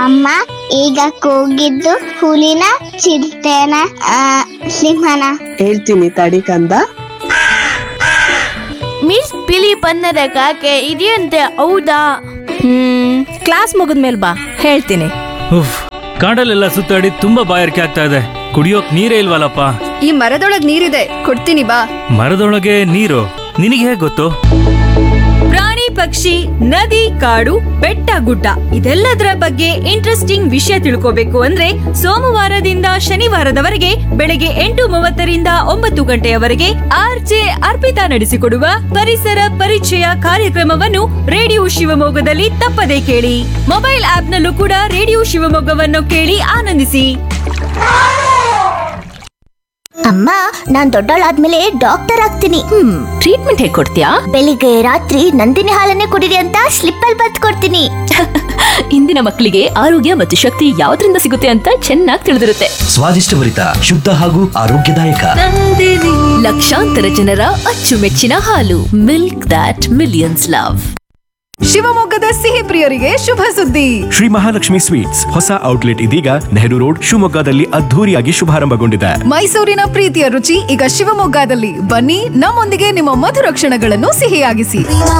ಅಮ್ಮ ಈಗ ಕೂಗಿದ್ದು ಹುಲಿನ ಚಿರತೆನ ಆ, ಸಿಂಹನ ಹೇಳ್ತೀನಿ ತಡಿ ಕಂದ ಮಿಸ್ ಬಿಳಿ ಬಣ್ಣದ ಕಾಗೆ ಇದೆಯಂತೆ ಹೌದಾ ಹ್ಮ್ ಕ್ಲಾಸ್ ಮುಗಿದ್ಮೇಲೆ ಬಾ ಹೇಳ್ತೀನಿ ಉಫ್ ಕಾಡಲ್ಲೆಲ್ಲ ಸುತ್ತಾಡಿ ತುಂಬಾ ಬಾಯಾರಿಕೆ ಆಗ್ತಾ ಇದೆ ಕುಡಿಯೋಕ್ ನೀರೇ ಇಲ್ವಲ್ಲಪ್ಪ ಈ ಮರದೊಳಗ್ ನೀರಿದೆ ಕೊಡ್ತೀನಿ ಬಾ ಮರದೊಳಗೆ ನೀರು ನಿನಗೆ ಹೇಗೆ ಗೊತ್ತು ಪ್ರಾಣಿ ಪಕ್ಷಿ ನದಿ ಕಾಡು ಬೆಟ್ಟ ಗುಡ್ಡ ಇದೆಲ್ಲದರ ಬಗ್ಗೆ ಇಂಟ್ರೆಸ್ಟಿಂಗ್ ವಿಷಯ ತಿಳ್ಕೋಬೇಕು ಅಂದ್ರೆ ಸೋಮವಾರದಿಂದ ಶನಿವಾರದವರೆಗೆ ಬೆಳಗ್ಗೆ ಎಂಟು ಮೂವತ್ತರಿಂದ ಒಂಬತ್ತು ಗಂಟೆಯವರೆಗೆ ಆರ್ಜೆ ಅರ್ಪಿತಾ ನಡೆಸಿಕೊಡುವ ಪರಿಸರ ಪರಿಚಯ ಕಾರ್ಯಕ್ರಮವನ್ನು ರೇಡಿಯೋ ಶಿವಮೊಗ್ಗದಲ್ಲಿ ತಪ್ಪದೇ ಕೇಳಿ ಮೊಬೈಲ್ ಆಪ್ನಲ್ಲೂ ಕೂಡ ರೇಡಿಯೋ ಶಿವಮೊಗ್ಗವನ್ನು ಕೇಳಿ ಆನಂದಿಸಿ ಅಮ್ಮ ನಾನ್ ದೊಡ್ಡವಳಾದ್ಮೇಲೆ ಡಾಕ್ಟರ್ ಆಗ್ತೀನಿ ಹ್ಮ್ ಟ್ರೀಟ್ಮೆಂಟ್ ಹೇಗೆ ಕೊಡ್ತೀಯಾ ಬೆಳಿಗ್ಗೆ ರಾತ್ರಿ ನಂದಿನಿ ಹಾಲನ್ನೇ ಕುಡಿರಿ ಅಂತ ಸ್ಲಿಪ್ ಅಲ್ಲಿ ಬತ್ ಕೊಡ್ತೀನಿ ಇಂದಿನ ಮಕ್ಕಳಿಗೆ ಆರೋಗ್ಯ ಮತ್ತು ಶಕ್ತಿ ಯಾವ್ದ್ರಿಂದ ಸಿಗುತ್ತೆ ಅಂತ ಚೆನ್ನಾಗಿ ತಿಳಿದಿರುತ್ತೆ ಸ್ವಾದಿಷ್ಟಭರಿತ ಶುದ್ಧ ಹಾಗೂ ಆರೋಗ್ಯದಾಯಕ ಲಕ್ಷಾಂತರ ಜನರ ಅಚ್ಚುಮೆಚ್ಚಿನ ಹಾಲು ಮಿಲ್ಕ್ ದಾಟ್ ಮಿಲಿಯನ್ಸ್ ಲವ್ ಶಿವಮೊಗ್ಗದ ಸಿಹಿ ಪ್ರಿಯರಿಗೆ ಶುಭ ಸುದ್ದಿ ಶ್ರೀ ಮಹಾಲಕ್ಷ್ಮಿ ಸ್ವೀಟ್ಸ್ ಹೊಸ ಔಟ್ಲೆಟ್ ಇದೀಗ ನೆಹರು ರೋಡ್ ಶಿವಮೊಗ್ಗದಲ್ಲಿ ಅದ್ಧೂರಿಯಾಗಿ ಶುಭಾರಂಭಗೊಂಡಿದೆ ಮೈಸೂರಿನ ಪ್ರೀತಿಯ ರುಚಿ ಈಗ ಶಿವಮೊಗ್ಗದಲ್ಲಿ ಬನ್ನಿ ನಮ್ಮೊಂದಿಗೆ ನಿಮ್ಮ ಮಧುರ ಕ್ಷಣಗಳನ್ನು ಸಿಹಿಯಾಗಿಸಿ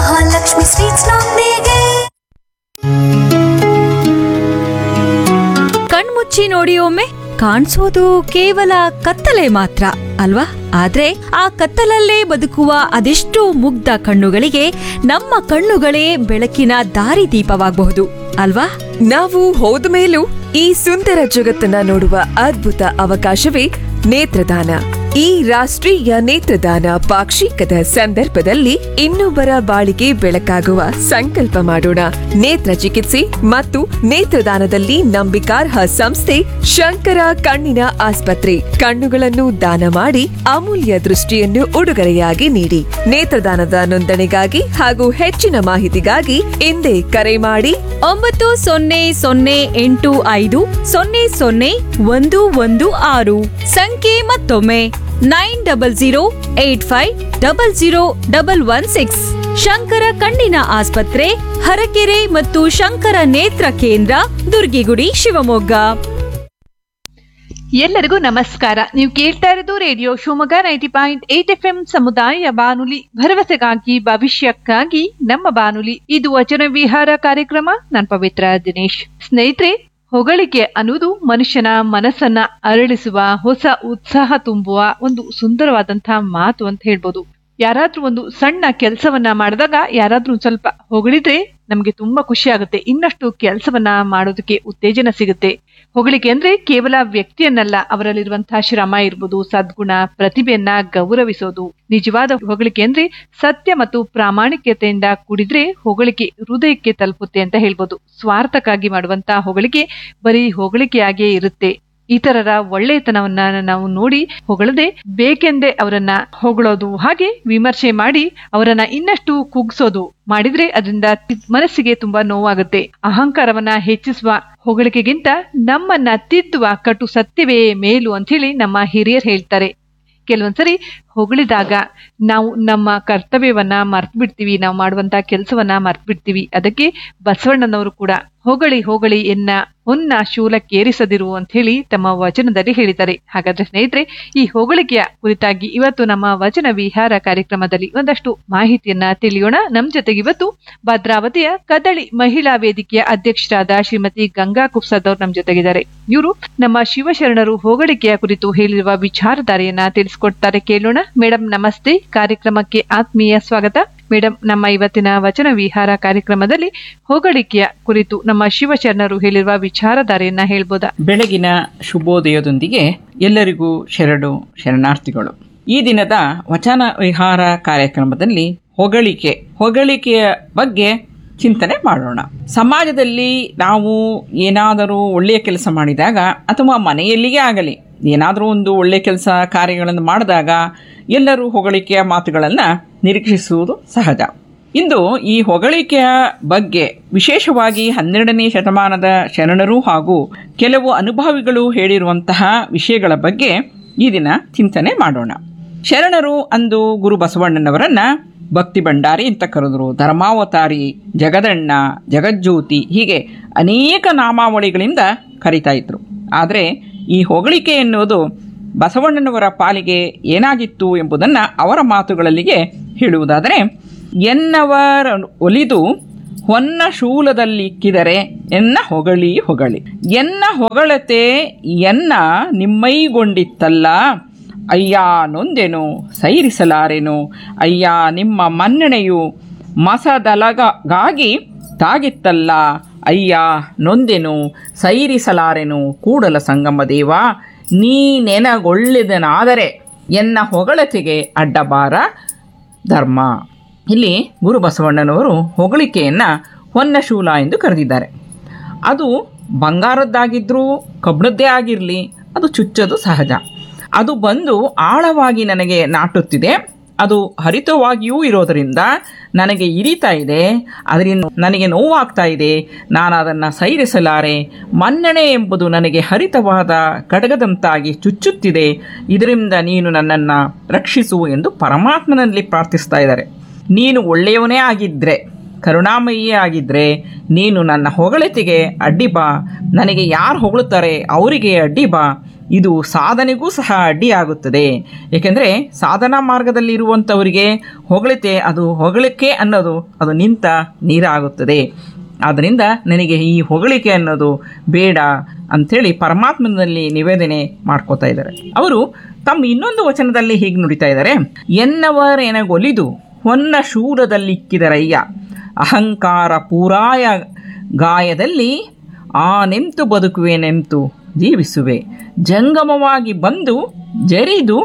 ಕಣ್ಮುಚ್ಚಿ ನೋಡಿ ಒಮ್ಮೆ ಕಾಣಿಸೋದು ಕೇವಲ ಕತ್ತಲೆ ಮಾತ್ರ ಅಲ್ವಾ ಆದ್ರೆ ಆ ಕತ್ತಲಲ್ಲೇ ಬದುಕುವ ಅದೆಷ್ಟೋ ಮುಗ್ಧ ಕಣ್ಣುಗಳಿಗೆ ನಮ್ಮ ಕಣ್ಣುಗಳೇ ಬೆಳಕಿನ ದಾರಿದೀಪವಾಗಬಹುದು ಅಲ್ವಾ ನಾವು ಹೋದ ಮೇಲೂ ಈ ಸುಂದರ ಜಗತ್ತನ್ನ ನೋಡುವ ಅದ್ಭುತ ಅವಕಾಶವೇ ನೇತ್ರದಾನ ಈ ರಾಷ್ಟ್ರೀಯ ನೇತ್ರದಾನ ಪಾಕ್ಷಿಕದ ಸಂದರ್ಭದಲ್ಲಿ ಇನ್ನೊಬ್ಬರ ಬಾಳಿಗೆ ಬೆಳಕಾಗುವ ಸಂಕಲ್ಪ ಮಾಡೋಣ ನೇತ್ರ ಚಿಕಿತ್ಸೆ ಮತ್ತು ನೇತ್ರದಾನದಲ್ಲಿ ನಂಬಿಕಾರ್ಹ ಸಂಸ್ಥೆ ಶಂಕರ ಕಣ್ಣಿನ ಆಸ್ಪತ್ರೆ ಕಣ್ಣುಗಳನ್ನು ದಾನ ಮಾಡಿ ಅಮೂಲ್ಯ ದೃಷ್ಟಿಯನ್ನು ಉಡುಗೊರೆಯಾಗಿ ನೀಡಿ ನೇತ್ರದಾನದ ನೋಂದಣಿಗಾಗಿ ಹಾಗೂ ಹೆಚ್ಚಿನ ಮಾಹಿತಿಗಾಗಿ ಹಿಂದೆ ಕರೆ ಮಾಡಿ ಒಂಬತ್ತು ಸೊನ್ನೆ ಸೊನ್ನೆ ಎಂಟು ಐದು ಸೊನ್ನೆ ಸೊನ್ನೆ ಒಂದು ಒಂದು ಆರು ಸಂಖ್ಯೆ ಮತ್ತೊಮ್ಮೆ nine double zero eight five double zero double one six Shankara ಕಣ್ಣಿನ ಆಸ್ಪತ್ರೆ ಹರಕೆರೆ ಮತ್ತು ಶಂಕರ ನೇತ್ರ ಕೇಂದ್ರ ದುರ್ಗಿಗುಡಿ ಶಿವಮೊಗ್ಗ ಎಲ್ಲರಿಗೂ ನಮಸ್ಕಾರ ನೀವು ಕೇಳ್ತಾ ಇರೋದು radio Shivamogga ninety point eight F M ಸಮುದಾಯ ಬಾನುಲಿ ಭರವಸೆಗಾಗಿ ಭವಿಷ್ಯಕ್ಕಾಗಿ ನಮ್ಮ ಬಾನುಲಿ ಇದು ವಚನ ವಿಹಾರ ಕಾರ್ಯಕ್ರಮ ನಾನು ಪವಿತ್ರ ದಿನೇಶ್ ಸ್ನೇಹಿತರೆ ಹೊಗಳಿಕೆ ಅನ್ನುವುದು ಮನುಷ್ಯನ ಮನಸ್ಸನ್ನ ಅರಳಿಸುವ ಹೊಸ ಉತ್ಸಾಹ ತುಂಬುವ ಒಂದು ಸುಂದರವಾದಂತಹ ಮಾತು ಅಂತ ಹೇಳ್ಬೋದು ಯಾರಾದ್ರೂ ಒಂದು ಸಣ್ಣ ಕೆಲಸವನ್ನ ಮಾಡಿದಾಗ ಯಾರಾದ್ರೂ ಒಂದ್ ಸ್ವಲ್ಪ ಹೊಗಳಿದ್ರೆ ನಮ್ಗೆ ತುಂಬಾ ಖುಷಿ ಆಗುತ್ತೆ ಇನ್ನಷ್ಟು ಕೆಲಸವನ್ನ ಮಾಡೋದಕ್ಕೆ ಉತ್ತೇಜನ ಸಿಗುತ್ತೆ ಹೊಗಳಿಕೆ ಅಂದ್ರೆ ಕೇವಲ ವ್ಯಕ್ತಿಯನ್ನಲ್ಲ ಅವರಲ್ಲಿರುವಂತಹ ಶ್ರಮ ಇರ್ಬೋದು ಸದ್ಗುಣ ಪ್ರತಿಭೆಯನ್ನ ಗೌರವಿಸೋದು ನಿಜವಾದ ಹೊಗಳಿಕೆ ಅಂದ್ರೆ ಸತ್ಯ ಮತ್ತು ಪ್ರಾಮಾಣಿಕತೆಯಿಂದ ಕೂಡಿದ್ರೆ ಹೊಗಳಿಕೆ ಹೃದಯಕ್ಕೆ ತಲುಪುತ್ತೆ ಅಂತ ಹೇಳ್ಬೋದು ಸ್ವಾರ್ಥಕ್ಕಾಗಿ ಮಾಡುವಂತಹ ಹೊಗಳಿಕೆ ಬರೀ ಹೊಗಳಿಕೆಯಾಗೇ ಇರುತ್ತೆ ಇತರರ ಒಳ್ಳೆಯತನವನ್ನ ನಾವು ನೋಡಿ ಹೊಗಳದೆ ಬೇಕೆಂದೇ ಅವರನ್ನ ಹೊಗಳೋದು ಹಾಗೆ ವಿಮರ್ಶೆ ಮಾಡಿ ಅವರನ್ನ ಇನ್ನಷ್ಟು ಕುಗ್ಸೋದು ಮಾಡಿದ್ರೆ ಅದರಿಂದ ಮನಸ್ಸಿಗೆ ತುಂಬಾ ನೋವಾಗುತ್ತೆ ಅಹಂಕಾರವನ್ನ ಹೆಚ್ಚಿಸುವ ಹೊಗಳಿಕೆಗಿಂತ ನಮ್ಮನ್ನ ತಿದ್ದುವ ಕಟು ಸತ್ಯವೇ ಮೇಲು ಅಂತ ಹೇಳಿ ನಮ್ಮ ಹಿರಿಯರು ಹೇಳ್ತಾರೆ ಕೆಲವೊಂದ್ಸರಿ ಹೊಗಳಿದಾಗ ನಾವು ನಮ್ಮ ಕರ್ತವ್ಯವನ್ನ ಮರ್ತ್ ಬಿಡ್ತೀವಿ ನಾವು ಮಾಡುವಂತ ಕೆಲಸವನ್ನ ಮರ್ತ್ ಬಿಡ್ತೀವಿ ಅದಕ್ಕೆ ಬಸವಣ್ಣನವರು ಕೂಡ ಹೊಗಳಿ ಹೊಗಳಿ ಎನ್ನ ಹೊನ್ನ ಶೂಲಕ್ಕೇರಿಸದಿರು ಅಂತ ಹೇಳಿ ತಮ್ಮ ವಚನದಲ್ಲಿ ಹೇಳಿದ್ದಾರೆ ಹಾಗಾದ್ರೆ ಸ್ನೇಹಿತರೆ ಈ ಹೊಗಳಿಕೆಯ ಕುರಿತಾಗಿ ಇವತ್ತು ನಮ್ಮ ವಚನ ವಿಹಾರ ಕಾರ್ಯಕ್ರಮದಲ್ಲಿ ಒಂದಷ್ಟು ಮಾಹಿತಿಯನ್ನ ತಿಳಿಯೋಣ ನಮ್ ಜೊತೆಗೆ ಇವತ್ತು ಭದ್ರಾವತಿಯ ಕದಳಿ ಮಹಿಳಾ ವೇದಿಕೆಯ ಅಧ್ಯಕ್ಷರಾದ ಶ್ರೀಮತಿ ಗಂಗಾ ಕುಪ್ಸದವ್ರು ನಮ್ ಜೊತೆಗಿದ್ದಾರೆ ಇವರು ನಮ್ಮ ಶಿವಶರಣರು ಹೊಗಳಿಕೆಯ ಕುರಿತು ಹೇಳಿರುವ ವಿಚಾರಧಾರೆಯನ್ನ ತಿಳಿಸ್ಕೊಡ್ತಾರೆ ಕೇಳೋಣ ಮೇಡಮ್ ನಮಸ್ತೆ ಕಾರ್ಯಕ್ರಮಕ್ಕೆ ಆತ್ಮೀಯ ಸ್ವಾಗತ ಮೇಡಮ್ ನಮ್ಮ ಇವತ್ತಿನ ವಚನ ವಿಹಾರ ಕಾರ್ಯಕ್ರಮದಲ್ಲಿ ಹೊಗಳಿಕೆಯ ಕುರಿತು ನಮ್ಮ ಶಿವಶರಣರು ಹೇಳಿರುವ ವಿಚಾರಧಾರೆಯನ್ನ ಹೇಳ್ಬೋದಾ ಬೆಳಗಿನ ಶುಭೋದಯದೊಂದಿಗೆ ಎಲ್ಲರಿಗೂ ಶರಣು ಶರಣಾರ್ಥಿಗಳು ಈ ದಿನದ ವಚನ ವಿಹಾರ ಕಾರ್ಯಕ್ರಮದಲ್ಲಿ ಹೊಗಳಿಕೆ ಹೊಗಳಿಕೆಯ ಬಗ್ಗೆ ಚಿಂತನೆ ಮಾಡೋಣ ಸಮಾಜದಲ್ಲಿ ನಾವು ಏನಾದರೂ ಒಳ್ಳೆಯ ಕೆಲಸ ಮಾಡಿದಾಗ ಅಥವಾ ಮನೆಯಲ್ಲಿಯೇ ಆಗಲಿ ಏನಾದರೂ ಒಂದು ಒಳ್ಳೆಯ ಕೆಲಸ ಕಾರ್ಯಗಳನ್ನು ಮಾಡಿದಾಗ ಎಲ್ಲರೂ ಹೊಗಳಿಕೆಯ ಮಾತುಗಳನ್ನು ನಿರೀಕ್ಷಿಸುವುದು ಸಹಜ ಇಂದು ಈ ಹೊಗಳಿಕೆಯ ಬಗ್ಗೆ ವಿಶೇಷವಾಗಿ ಹನ್ನೆರಡನೇ ಶತಮಾನದ ಶರಣರು ಹಾಗೂ ಕೆಲವು ಅನುಭವಿಗಳು ಹೇಳಿರುವಂತಹ ವಿಷಯಗಳ ಬಗ್ಗೆ ಈ ದಿನ ಚಿಂತನೆ ಮಾಡೋಣ ಶರಣರು ಅಂದು ಗುರು ಬಸವಣ್ಣನವರನ್ನ ಭಕ್ತಿ ಭಂಡಾರಿ ಅಂತ ಕರೆದ್ರು ಧರ್ಮಾವತಾರಿ ಜಗದಣ್ಣ ಜಗಜ್ಯೋತಿ ಹೀಗೆ ಅನೇಕ ನಾಮಾವಳಿಗಳಿಂದ ಕರಿತಾ ಇದ್ರು ಆದರೆ ಈ ಹೊಗಳಿಕೆ ಎನ್ನುವುದು ಬಸವಣ್ಣನವರ ಪಾಲಿಗೆ ಏನಾಗಿತ್ತು ಎಂಬುದನ್ನು ಅವರ ಮಾತುಗಳಲ್ಲಿಗೆ ಹೇಳುವುದಾದರೆ ಎನ್ನವರ ಒಲಿದು ಹೊನ್ನ ಶೂಲದಲ್ಲಿಕ್ಕಿದರೆ ಎನ್ನ ಹೊಗಳಿ ಹೊಗಳಿ ಎನ್ನ ಹೊಗಳತೆ ಎನ್ನ ನಿಮ್ಮೈಗೊಂಡಿತ್ತಲ್ಲ ಅಯ್ಯ ನೊಂದೆನು ಸೈರಿಸಲಾರೆನು ಅಯ್ಯ ನಿಮ್ಮ ಮನ್ನಣೆಯು ಮಸದಲಗಾಗಿ ತಾಗಿತ್ತಲ್ಲ ಅಯ್ಯ ನೊಂದೆನು ಸೈರಿಸಲಾರೆನು ಕೂಡಲ ಸಂಗಮ ದೇವ ನೀನೆನಗೊಳ್ಳಿದನಾದರೆ ಎನ್ನ ಹೊಗಳತೆಗೆ ಅಡ್ಡಬಾರ ಧರ್ಮ ಇಲ್ಲಿ ಗುರು ಬಸವಣ್ಣನವರು ಹೊಗಳಿಕೆಯನ್ನು ಹೊನ್ನಶೂಲ ಎಂದು ಕರೆದಿದ್ದಾರೆ ಅದು ಬಂಗಾರದ್ದಾಗಿದ್ದರೂ ಕಬ್ಬಿಣದ್ದೇ ಆಗಿರಲಿ ಅದು ಚುಚ್ಚೋದು ಸಹಜ ಅದು ಬಂದು ಆಳವಾಗಿ ನನಗೆ ನಾಟುತ್ತಿದೆ ಅದು ಹರಿತವಾಗಿಯೂ ಇರೋದರಿಂದ ನನಗೆ ಇರಿತಾ ಇದೆ ಅದರಿಂದ ನನಗೆ ನೋವಾಗ್ತಾ ಇದೆ ನಾನು ಅದನ್ನು ಸೈರಿಸಲಾರೆ ಮನ್ನಣೆ ಎಂಬುದು ನನಗೆ ಹರಿತವಾದ ಕಡಗದಂತಾಗಿ ಚುಚ್ಚುತ್ತಿದೆ ಇದರಿಂದ ನೀನು ನನ್ನನ್ನು ರಕ್ಷಿಸು ಎಂದು ಪರಮಾತ್ಮನಲ್ಲಿ ಪ್ರಾರ್ಥಿಸ್ತಾ ಇದ್ದಾರೆ ನೀನು ಒಳ್ಳೆಯವನೇ ಆಗಿದ್ದರೆ ಕರುಣಾಮಯಿಯೇ ಆಗಿದ್ದರೆ ನೀನು ನನ್ನ ಹೊಗಳಿಕೆಗೆ ಅಡ್ಡಿ ಬಾ ನನಗೆ ಯಾರು ಹೊಗಳುತ್ತಾರೆ ಅವರಿಗೆ ಅಡ್ಡಿ ಬಾ ಇದು ಸಾಧನೆಗೂ ಸಹ ಅಡ್ಡಿಯಾಗುತ್ತದೆ ಏಕೆಂದರೆ ಸಾಧನಾ ಮಾರ್ಗದಲ್ಲಿರುವಂಥವರಿಗೆ ಹೊಗಳಿಕೆ ಅದು ಹೊಗಳಿಕೆ ಅನ್ನೋದು ಅದು ನಿಂತ ನೀರಾಗುತ್ತದೆ ಆದ್ದರಿಂದ ನನಗೆ ಈ ಹೊಗಳಿಕೆ ಅನ್ನೋದು ಬೇಡ ಅಂಥೇಳಿ ಪರಮಾತ್ಮನಲ್ಲಿ ನಿವೇದನೆ ಮಾಡ್ಕೋತಾ ಇದ್ದಾರೆ ಅವರು ತಮ್ಮ ಇನ್ನೊಂದು ವಚನದಲ್ಲಿ ಹೀಗೆ ನುಡಿತಾ ಇದ್ದಾರೆ ಎನ್ನವರೆನಗೊಲಿದು ಹೊನ್ನ ಶೂರದಲ್ಲಿಕ್ಕಿದರಯ್ಯ ಅಹಂಕಾರ ಪೂರಾಯ ಗಾಯದಲ್ಲಿ ಆ ನೆಂತು ಬದುಕುವೆನೆಂತು ಜೀವಿಸುವೆ ಜಂಗಮವಾಗಿ ಬಂದು ಜರಿದು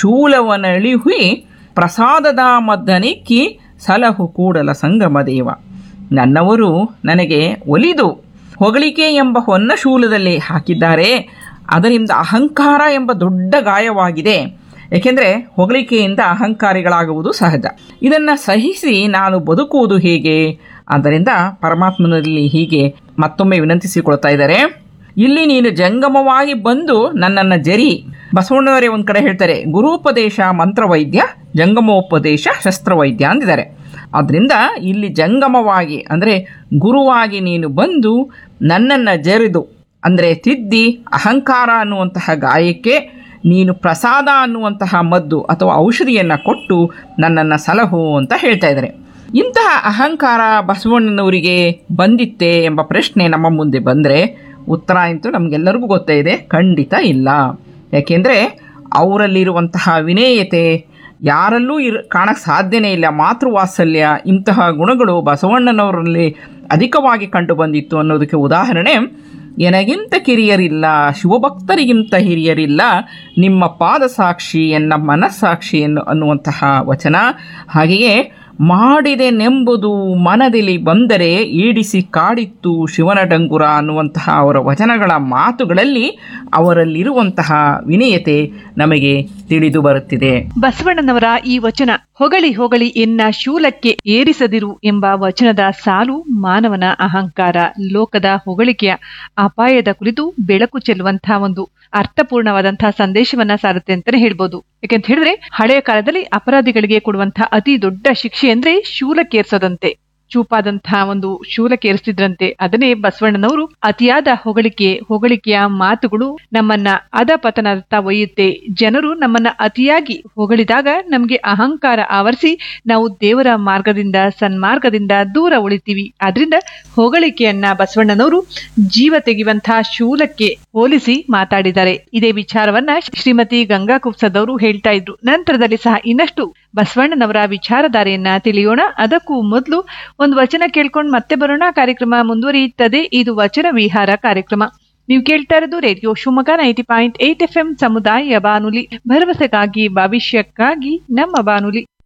ಶೂಲವನಳಿಹುಯಿ ಪ್ರಸಾದದ ಮದ್ದನಿಕ್ಕಿ ಸಲಹು ಕೂಡಲ ಸಂಗಮ ದೇವ ನನ್ನವರು ನನಗೆ ಒಲಿದು ಹೊಗಳಿಕೆ ಎಂಬ ಹೊನ್ನ ಶೂಲದಲ್ಲಿ ಹಾಕಿದ್ದಾರೆ ಅದರಿಂದ ಅಹಂಕಾರ ಎಂಬ ದೊಡ್ಡ ಗಾಯವಾಗಿದೆ ಏಕೆಂದರೆ ಹೊಗಳಿಕೆಯಿಂದ ಅಹಂಕಾರಿಗಳಾಗುವುದು ಸಹಜ ಇದನ್ನು ಸಹಿಸಿ ನಾನು ಬದುಕುವುದು ಹೇಗೆ ಆದ್ದರಿಂದ ಪರಮಾತ್ಮನಲ್ಲಿ ಹೀಗೆ ಮತ್ತೊಮ್ಮೆ ವಿನಂತಿಸಿಕೊಳ್ತಾ ಇದ್ದಾರೆ ಇಲ್ಲಿ ನೀನು ಜಂಗಮವಾಗಿ ಬಂದು ನನ್ನನ್ನು ಜರಿ ಬಸವಣ್ಣವರೇ ಒಂದು ಕಡೆ ಹೇಳ್ತಾರೆ ಗುರುಪದೇಶ ಮಂತ್ರವೈದ್ಯ ಜಂಗಮೋಪದೇಶ ಶಸ್ತ್ರವೈದ್ಯ ಅಂದಿದ್ದಾರೆ ಆದ್ದರಿಂದ ಇಲ್ಲಿ ಜಂಗಮವಾಗಿ ಅಂದರೆ ಗುರುವಾಗಿ ನೀನು ಬಂದು ನನ್ನನ್ನು ಜರಿದು ಅಂದರೆ ತಿದ್ದಿ ಅಹಂಕಾರ ಅನ್ನುವಂತಹ ಗಾಯಕ್ಕೆ ನೀನು ಪ್ರಸಾದ ಅನ್ನುವಂತಹ ಮದ್ದು ಅಥವಾ ಔಷಧಿಯನ್ನು ಕೊಟ್ಟು ನನ್ನನ್ನು ಸಲಹು ಅಂತ ಹೇಳ್ತಾ ಇದ್ದಾರೆ ಇಂತಹ ಅಹಂಕಾರ ಬಸವಣ್ಣನವರಿಗೆ ಬಂದಿತ್ತೆ ಎಂಬ ಪ್ರಶ್ನೆ ನಮ್ಮ ಮುಂದೆ ಬಂದರೆ ಉತ್ತರ ಅಂತೂ ನಮಗೆಲ್ಲರಿಗೂ ಗೊತ್ತೇ ಇದೆ ಖಂಡಿತ ಇಲ್ಲ ಯಾಕೆಂದರೆ ಅವರಲ್ಲಿರುವಂತಹ ವಿನೇಯತೆ ಯಾರಲ್ಲೂ ಇರ್ ಕಾಣಕ್ಕೆ ಸಾಧ್ಯನೇ ಇಲ್ಲ ಮಾತೃವಾತ್ಸಲ್ಯ ಇಂತಹ ಗುಣಗಳು ಬಸವಣ್ಣನವರಲ್ಲಿ ಅಧಿಕವಾಗಿ ಕಂಡು ಬಂದಿತ್ತು ಅನ್ನೋದಕ್ಕೆ ಉದಾಹರಣೆ ಎನಗಿಂತ ಕಿರಿಯರಿಲ್ಲ ಶಿವಭಕ್ತರಿಗಿಂತ ಹಿರಿಯರಿಲ್ಲ ನಿಮ್ಮ ಪಾದ ಸಾಕ್ಷಿ ಎನ್ನ ಮನಸ್ಸಾಕ್ಷಿ ಎನ್ನು ಅನ್ನುವಂತಹ ವಚನ ಹಾಗೆಯೇ ಮಾಡಿದೆ ನೆಂಬುದು ಮನದಲ್ಲಿ ಬಂದರೆ ಈಡಿಸಿ ಕಾಡಿತ್ತು ಶಿವನ ಡಂಗುರ ಅನ್ನುವಂತಹ ಅವರ ವಚನಗಳ ಮಾತುಗಳಲ್ಲಿ ಅವರಲ್ಲಿರುವಂತಹ ವಿನಯತೆ ನಮಗೆ ತಿಳಿದು ಬರುತ್ತಿದೆ ಬಸವಣ್ಣನವರ ಈ ವಚನ ಹೊಗಳಿ ಹೊಗಳಿ ಎನ್ನ ಶೂಲಕ್ಕೆ ಏರಿಸದಿರು ಎಂಬ ವಚನದ ಸಾಲು ಮಾನವನ ಅಹಂಕಾರ ಲೋಕದ ಹೊಗಳಿಕೆಯ ಅಪಾಯದ ಕುರಿತು ಬೆಳಕು ಚೆಲ್ಲುವಂತಹ ಒಂದು ಅರ್ಥಪೂರ್ಣವಾದಂತಹ ಸಂದೇಶವನ್ನ ಸಾರುತ್ತೆ ಅಂತಾನೆ ಹೇಳ್ಬೋದು ಯಾಕೆಂತ ಹೇಳಿದ್ರೆ ಹಳೆಯ ಕಾಲದಲ್ಲಿ ಅಪರಾಧಿಗಳಿಗೆ ಕೊಡುವಂತಹ ಅತಿ ದೊಡ್ಡ ಶಿಕ್ಷೆ ಅಂದ್ರೆ ಶೂಲಕ್ಕೇರ್ಸದಂತೆ ಚೂಪಾದಂತಹ ಒಂದು ಶೂಲಕ್ಕೇರಿಸ್ತಿದ್ರಂತೆ ಅದನ್ನೇ ಬಸವಣ್ಣನವರು ಅತಿಯಾದ ಹೊಗಳಿಕೆ ಹೊಗಳಿಕೆಯ ಮಾತುಗಳು ನಮ್ಮನ್ನ ಅಧಪತನದತ್ತ ಒಯ್ಯುತ್ತೆ ಜನರು ನಮ್ಮನ್ನ ಅತಿಯಾಗಿ ಹೊಗಳಿದಾಗ ನಮಗೆ ಅಹಂಕಾರ ಆವರಿಸಿ ನಾವು ದೇವರ ಮಾರ್ಗದಿಂದ ಸನ್ಮಾರ್ಗದಿಂದ ದೂರ ಉಳಿತೀವಿ ಆದ್ರಿಂದ ಹೊಗಳಿಕೆಯನ್ನ ಬಸವಣ್ಣನವರು ಜೀವ ತೆಗೆಯುವಂತಹ ಶೂಲಕ್ಕೆ ಹೋಲಿಸಿ ಮಾತಾಡಿದ್ದಾರೆ ಇದೇ ವಿಚಾರವನ್ನ ಶ್ರೀಮತಿ ಗಂಗಾ ಕುಪ್ಸದವರು ಹೇಳ್ತಾ ಇದ್ರು ನಂತರದಲ್ಲಿ ಸಹ ಇನ್ನಷ್ಟು ಬಸವಣ್ಣನವರ ವಿಚಾರಧಾರೆಯನ್ನ ತಿಳಿಯೋಣ ಅದಕ್ಕೂ ಮೊದಲು ಒಂದು ವಚನ ಕೇಳ್ಕೊಂಡು ಮತ್ತೆ ಬರೋಣ ಕಾರ್ಯಕ್ರಮ ಮುಂದುವರಿಯುತ್ತದೆ ಇದು ವಚನ ವಿಹಾರ ಕಾರ್ಯಕ್ರಮ ನೀವು ಕೇಳ್ತಾ ಇರೋದು radio Shivamogga ninety point eight F M ಸಮುದಾಯ ಬಾನುಲಿ ಭರವಸೆಗಾಗಿ ಭವಿಷ್ಯಕ್ಕಾಗಿ ನಮ್ಮ ಬಾನುಲಿ